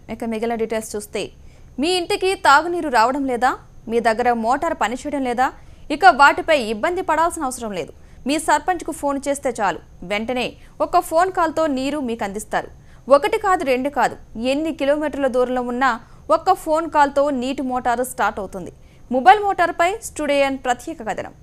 ఇక మిగిలిన డీటెయిల్స్ చూస్తే మీ ఇంటికి తాగునీరు రావడం లేదా మీ దగ్గర మోటార్ పనిచేయడం లేదా ఇక వాటిపై ఇబ్బంది పడాల్సిన అవసరం లేదు మీ సర్పంచ్కు ఫోన్ చేస్తే చాలు వెంటనే ఒక ఫోన్ కాల్తో నీరు మీకు అందిస్తారు ఒకటి కాదు రెండు కాదు ఎన్ని కిలోమీటర్ల దూరంలో ఉన్నా ఒక్క ఫోన్ కాల్తో నీటి మోటారు స్టార్ట్ అవుతుంది మొబైల్ మోటార్పై స్టూడియన్ ప్రత్యేక కథనం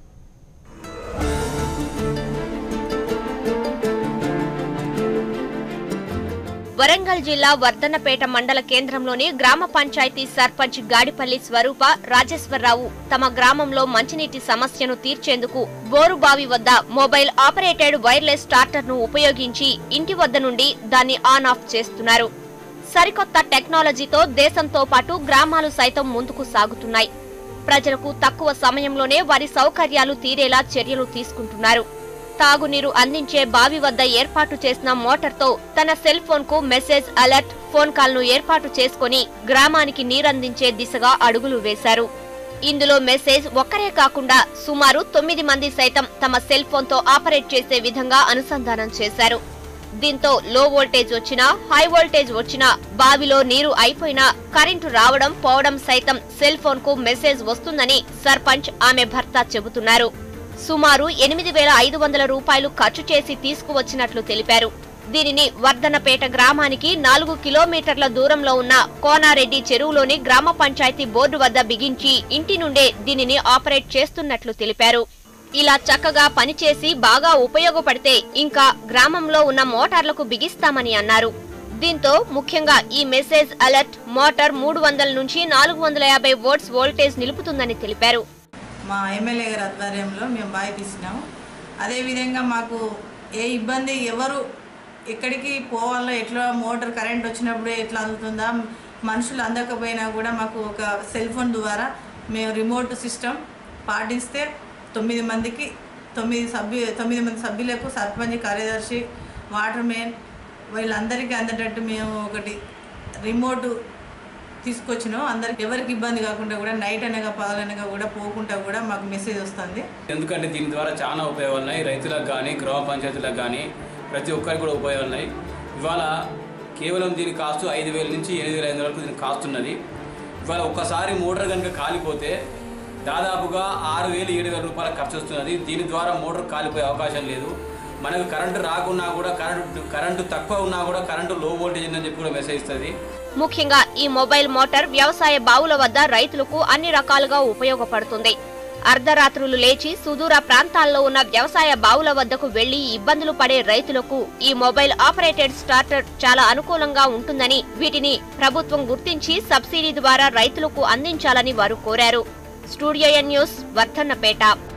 వరంగల్ జిల్లా వర్ధన్నపేట మండల కేంద్రంలోని గ్రామ పంచాయతీ సర్పంచ్ గాడిపల్లి స్వరూప రాజేశ్వరరావు తమ గ్రామంలో మంచినీటి సమస్యను తీర్చేందుకు బోరుబావి వద్ద మొబైల్ ఆపరేటెడ్ వైర్లెస్ స్టార్టర్ను ఉపయోగించి ఇంటి వద్ద నుండి దాన్ని ఆన్ ఆఫ్ చేస్తున్నారు సరికొత్త టెక్నాలజీతో దేశంతో పాటు గ్రామాలు సైతం ముందుకు సాగుతున్నాయి ప్రజలకు తక్కువ సమయంలోనే వారి సౌకర్యాలు తీరేలా చర్యలు తీసుకుంటున్నారు తాగునీరు అందించే బావి వద్ద ఏర్పాటు చేసిన మోటార్తో తన సెల్ ఫోన్ కు మెసేజ్ అలర్ట్ ఫోన్ కాల్ ను ఏర్పాటు చేసుకుని గ్రామానికి నీరందించే దిశగా అడుగులు వేశారు ఇందులో మెసేజ్ ఒక్కరే కాకుండా సుమారు తొమ్మిది మంది సైతం తమ సెల్ ఫోన్ తో ఆపరేట్ చేసే విధంగా అనుసంధానం చేశారు దీంతో లో వోల్టేజ్ వచ్చినా హై వోల్టేజ్ వచ్చినా బావిలో నీరు అయిపోయినా కరెంటు రావడం పోవడం సైతం సెల్ ఫోన్ కు మెసేజ్ వస్తుందని సర్పంచ్ ఆమె భర్త చెబుతున్నారు సుమారు ఎనిమిది వేల ఐదు వందల రూపాయలు ఖర్చు చేసి తీసుకువచ్చినట్లు తెలిపారు దీనిని వర్ధనపేట గ్రామానికి నాలుగు కిలోమీటర్ల దూరంలో ఉన్న కోనారెడ్డి చెరువులోని గ్రామ పంచాయతీ బోర్డు వద్ద బిగించి ఇంటి నుండే దీనిని ఆపరేట్ చేస్తున్నట్లు తెలిపారు ఇలా చక్కగా పనిచేసి బాగా ఉపయోగపడితే ఇంకా గ్రామంలో ఉన్న మోటార్లకు బిగిస్తామని అన్నారు దీంతో ముఖ్యంగా ఈ మెసేజ్ అలర్ట్ మోటార్ మూడు వందల నుంచి నాలుగు వందల యాభై వోల్ట్స్ వోల్టేజ్ నిలుపుతుందని తెలిపారు మా ఎమ్మెల్యే గారి ఆధ్వర్యంలో మేము బావి తీసినాము అదేవిధంగా మాకు ఏ ఇబ్బంది ఎవరు ఎక్కడికి పోవాలో ఎట్లా మోటార్ కరెంట్ వచ్చినప్పుడు ఎట్లా అందుతుందా మనుషులు అందకపోయినా కూడా మాకు ఒక సెల్ ఫోన్ ద్వారా మేము రిమోట్ సిస్టమ్ పాటిస్తే తొమ్మిది మందికి తొమ్మిది సభ్యు తొమ్మిది మంది సభ్యులకు సర్పంచ్ కార్యదర్శి వాటర్ మ్యాన్ వీళ్ళందరికీ అందేటట్టు మేము ఒకటి రిమోట్ తీసుకొచ్చినాం అందరికి ఎవరికి ఇబ్బంది కాకుండా కూడా నైట్ అనగా పగలనగా కూడా పోకుండా కూడా మాకు మెసేజ్ వస్తుంది ఎందుకంటే దీని ద్వారా చాలా ఉపయోగాలు ఉన్నాయి రైతులకు కానీ గ్రామ పంచాయతీలకు కానీ ప్రతి ఒక్కరికి కూడా ఉపయోగాలు ఉన్నాయి ఇవాళ కేవలం దీని కాస్ట్ ఐదు వేల నుంచి ఎనిమిది వేల ఐదు వరకు దీనికి కాస్ట్ ఉన్నది ఇవాళ ఒక్కసారి మోటార్ కనుక కాలిపోతే దాదాపుగా ఆరు వేలు ఏడు వేల రూపాయల ఖర్చు వస్తున్నది దీని ద్వారా మోటార్ కాలిపోయే అవకాశం లేదు మనకు కరెంటు రాకున్నా కూడా కరెంటు కరెంటు తక్కువ ఉన్నా కూడా కరెంటు లో వోల్టేజ్ ఉందని చెప్పి కూడా మెసేజ్ ఇస్తుంది ముఖ్యంగా ఈ మొబైల్ మోటార్ వ్యవసాయ బావుల వద్ద రైతులకు అన్ని రకాలుగా ఉపయోగపడుతుంది అర్ధరాత్రులు లేచి సుదూర ప్రాంతాల్లో ఉన్న వ్యవసాయ బావుల వద్దకు వెళ్లి ఇబ్బందులు పడే రైతులకు ఈ మొబైల్ ఆపరేటెడ్ స్టార్టర్ చాలా అనుకూలంగా ఉంటుందని వీటిని ప్రభుత్వం గుర్తించి సబ్సిడీ ద్వారా రైతులకు అందించాలని వారు కోరారు స్టూడియో ఎన్ న్యూస్ వర్ధన్నపేట